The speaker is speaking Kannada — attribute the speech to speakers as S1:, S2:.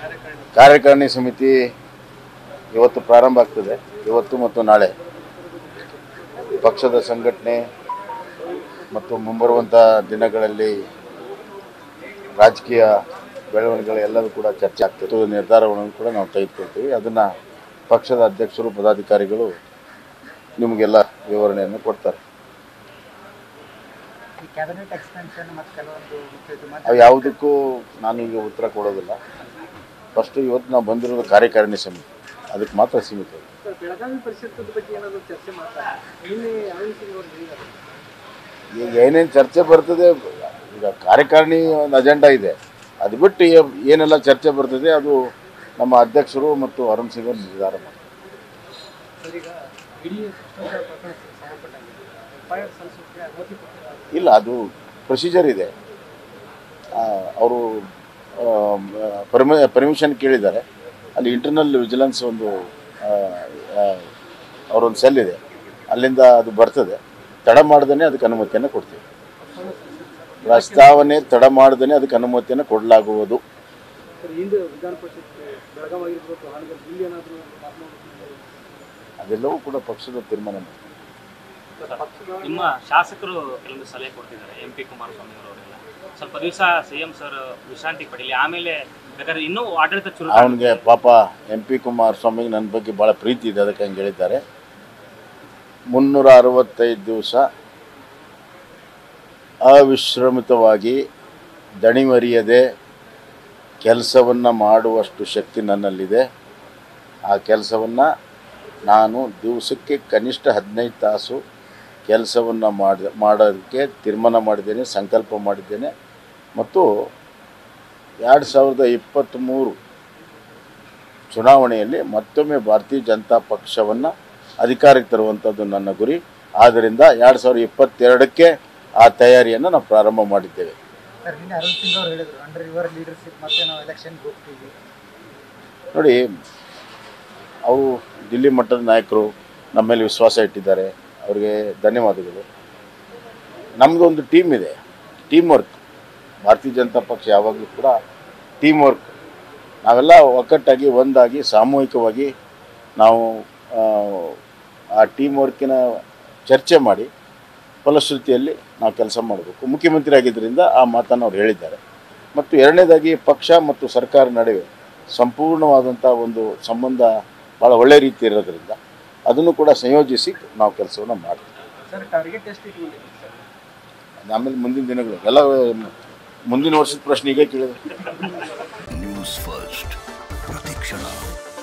S1: ಕಾರ್ಯಕಾರಿಣಿ ಸಮಿತಿ ಇವತ್ತು ಪ್ರಾರಂಭ ಆಗ್ತದೆ ಇವತ್ತು ಮತ್ತು ನಾಳೆ ಪಕ್ಷದ ಸಂಘಟನೆ ಮತ್ತು ಮುಂಬರುವಂಥ ದಿನಗಳಲ್ಲಿ ರಾಜಕೀಯ ಬೆಳವಣಿಗೆಗಳು ಎಲ್ಲವೂ ಕೂಡ ಚರ್ಚೆ ಆಗ್ತದೆ ನಿರ್ಧಾರಗಳನ್ನು ಕೂಡ ನಾವು ತೆಗೆದುಕೊಳ್ತೀವಿ ಅದನ್ನು ಪಕ್ಷದ ಅಧ್ಯಕ್ಷರು ಪದಾಧಿಕಾರಿಗಳು ನಿಮಗೆಲ್ಲ ವಿವರಣೆಯನ್ನು ಕೊಡ್ತಾರೆ
S2: ಈ ಕ್ಯಾಬಿನೆಟ್ ಎಕ್ಸ್ಟೆನ್ಷನ್ ಮತ್ತು ಕೆಲವೊಂದು ಮುಖ್ಯ ಇದು
S1: ಅವು ಯಾವುದಕ್ಕೂ ನಾನೀಗ ಉತ್ತರ ಕೊಡೋದಿಲ್ಲ ಫಸ್ಟು ಇವತ್ತು ನಾವು ಬಂದಿರೋದು ಕಾರ್ಯಕಾರಿಣಿ ಸಮಿತಿ ಅದಕ್ಕೆ ಮಾತ್ರ ಸೀಮಿತ ಇದೆ.
S2: ಸರ್ ಬೆಳಗಾವಿ ಪರಿಷತ್ತದ ಬಗ್ಗೆ ಏನಾದರೂ ಚರ್ಚೆ ಮಾಡ್ತಾರೆ ನಿನ್ನೆ ಅರವಿಂದ್ ಸಿಂಗ್ ಅವರು ಹೇಳಿದ್ದಾರೆ
S1: ಈಗ ಏನೇನು ಚರ್ಚೆ ಬರ್ತದೆ ಈಗ ಕಾರ್ಯಕಾರಿಣಿ ಒಂದು ಅಜೆಂಡಾ ಇದೆ ಅದು ಬಿಟ್ಟು ಏ- ಏನೆಲ್ಲ ಚರ್ಚೆ ಬರ್ತದೆ ಅದು ನಮ್ಮ ಅಧ್ಯಕ್ಷರು ಮತ್ತು ಅರುಣ್ ಸಿಂಗ್ ಅವರು ನಿರ್ಧಾರ ಮಾಡ್ತಾರೆ
S2: ಸರ್ ಈಗ ಇಡೀ ಭ್ರಷ್ಟಾಚಾರ ಪ್ರಕರಣಕ್ಕೆ ಸಂಬಂಧಪಟ್ಟಂಗೆ ಎಫ್ ಐ ಆರ್ ಸಲ್ಲಿಸೋಕ್ಕೆ ಅನುಮತಿ ಕೊಟ್ಟಿದ್ದಾರೆ
S1: ಇಲ್ಲ ಅದು ಪ್ರೊಸೀಜರ್ ಇದೆ ಅವರು ಪರ್ಮಿ ಪರ್ಮಿಷನ್ ಕೇಳಿದ್ದಾರೆ ಅಲ್ಲಿ ಇಂಟರ್ನಲ್ ವಿಜಿಲೆನ್ಸ್ ಒಂದು ಆ, ಆ, ಅವರೊಂದು ಸೆಲ್ ಇದೆ ಅಲ್ಲಿಂದ ಅದು ಬರ್ತದೆ ತಡ ಮಾಡ್ದೇ ಅದಕ್ಕೆ ಅನುಮತಿಯನ್ನು ಕೊಡ್ತೀವಿ ಪ್ರಸ್ತಾವನೆ ತಡ ಮಾಡ್ದೇ ಅದಕ್ಕೆ ಅನುಮತಿಯನ್ನು ಕೊಡಲಾಗುವುದು
S2: ಸರ್ ಹಿಂದೆ ವಿಧಾನ ಪರಿಷತ್ ಬೆಳಗಾವಿ ಆಗಿರ್ಬೋದು ಹಾನಗಲ್ ಇಲ್ಲಿ ಏನಾದರೂ
S1: ಅದೆಲ್ಲವೂ ಕೂಡ ಪಕ್ಷದ ತೀರ್ಮಾನ ಮಾಡ್ತೀವಿ.
S3: ನಿಮ್ಮ ಶಾಸಕರು ಕೆಲವೊಂದು ಸಲಹೆ ಕೊಡ್ತಿದ್ದಾರೆ ಎಂ ಪಿ ಕುಮಾರಸ್ವಾಮಿ ಅವರೆಲ್ಲ ಸ್ವಲ್ಪ ದಿವಸ ಸಿ ಎಂ ಸರ್ ವಿಶ್ರಾಂತಿ ಪಡೀಲಿ ಆಮೇಲೆ ಬೇಕಾದ್ರೆ ಇನ್ನೂ ಆಡಳಿತ ಚುರು
S1: ಅವನಿಗೆ ಪಾಪ ಎಂ ಪಿ ಕುಮಾರಸ್ವಾಮಿಗೆ ನನ್ನ ಬಗ್ಗೆ ಭಾಳ ಪ್ರೀತಿ ಇದೆ ಅದಕ್ಕೆ ಹಂಗೆ ಹೇಳಿದ್ದಾರೆ ಮುನ್ನೂರ ಅರವತ್ತೈದು ದಿವಸ ಅವಿಶ್ರಮಿತವಾಗಿ ದಣಿವರಿಯದೆ ಕೆಲಸವನ್ನು ಮಾಡುವಷ್ಟು ಶಕ್ತಿ ನನ್ನಲ್ಲಿದೆ ಆ ಕೆಲಸವನ್ನು ನಾನು ದಿವಸಕ್ಕೆ ಕನಿಷ್ಠ ಹದಿನೈದು ತಾಸು ಕೆಲಸವನ್ನು ಮಾಡಿ ಮಾಡೋದಕ್ಕೆ ತೀರ್ಮಾನ ಮಾಡಿದ್ದೇನೆ ಸಂಕಲ್ಪ ಮಾಡಿದ್ದೇನೆ ಮತ್ತು ಎರಡು ಸಾವಿರದ ಇಪ್ಪತ್ತ್ಮೂರು ಚುನಾವಣೆಯಲ್ಲಿ ಮತ್ತೊಮ್ಮೆ ಭಾರತೀಯ ಜನತಾ ಪಕ್ಷವನ್ನು ಅಧಿಕಾರಕ್ಕೆ ತರುವಂಥದ್ದು ನನ್ನ ಗುರಿ ಆದ್ದರಿಂದ ಎರಡು ಸಾವಿರದ ಇಪ್ಪತ್ತೆರಡಕ್ಕೆ ಆ ತಯಾರಿಯನ್ನು ನಾವು ಪ್ರಾರಂಭ ಮಾಡಿದ್ದೇವೆ
S2: ಸರ್ ನಿನ್ನೆ ಅರುಣ್ ಸಿಂಗ್ ಅವರು ಹೇಳಿದ್ರು ಅಂಡರ್ ಯುವರ್ ಲೀಡರ್ಶಿಪ್ ಮತ್ತೆ ನಾವು ಎಲೆಕ್ಷನ್ಗೆ ಹೋಗ್ತೀವಿ
S1: ನೋಡಿ ಅವರು ದಿಲ್ಲಿ ಮಟ್ಟದ ನಾಯಕರು ನಮ್ಮ ಮೇಲೆ ವಿಶ್ವಾಸ ಇಟ್ಟಿದ್ದಾರೆ ಅವರಿಗೆ ಧನ್ಯವಾದಗಳು ನಮ್ಮದೊಂದು ಟೀಮ್ ಇದೆ ಟೀಮ್ ವರ್ಕ್ ಭಾರತೀಯ ಜನತಾ ಪಕ್ಷ ಯಾವಾಗಲೂ ಕೂಡ ಟೀಮ್ ವರ್ಕ್ ನಾವೆಲ್ಲ ಒಕ್ಕಟ್ಟಾಗಿ ಒಂದಾಗಿ ಸಾಮೂಹಿಕವಾಗಿ ನಾವು ಆ, ಆ ಟೀಮ್ ವರ್ಕಿನ ಚರ್ಚೆ ಮಾಡಿ ಫಲಶ್ರುತಿಯಲ್ಲಿ ನಾವು ಕೆಲಸ ಮಾಡಬೇಕು ಮುಖ್ಯಮಂತ್ರಿ ಆಗಿದ್ದರಿಂದ ಆ ಮಾತನ್ನು ಅವ್ರು ಹೇಳಿದ್ದಾರೆ ಮತ್ತು ಎರಡನೇದಾಗಿ ಪಕ್ಷ ಮತ್ತು ಸರ್ಕಾರ ನಡುವೆ ಸಂಪೂರ್ಣವಾದಂಥ ಒಂದು ಸಂಬಂಧ ಭಾಳ ಒಳ್ಳೆಯ ರೀತಿ ಇರೋದ್ರಿಂದ ಅದನ್ನು ಕೂಡ ಸಂಯೋಜಿಸಿ ನಾವು ಕೆಲಸವನ್ನು ಮಾಡ್ತೀವಿ
S2: ಸರ್ ಟಾರ್ಗೆಟ್ ಎಷ್ಟು ಇಟ್ಕೊಂಡಿದ್ದೀವಿ ಸರ್
S1: ಆಮೇಲೆ ಮುಂದಿನ ದಿನಗಳು ಎಲ್ಲ ಮುಂದಿನ ವರ್ಷದ ಪ್ರಶ್ನೆ ಈಗ ಕೇಳಿದ್ರೆ
S4: ನ್ಯೂಸ್ ಫಸ್ಟ್ ಪ್ರತಿಕ್ಷಣ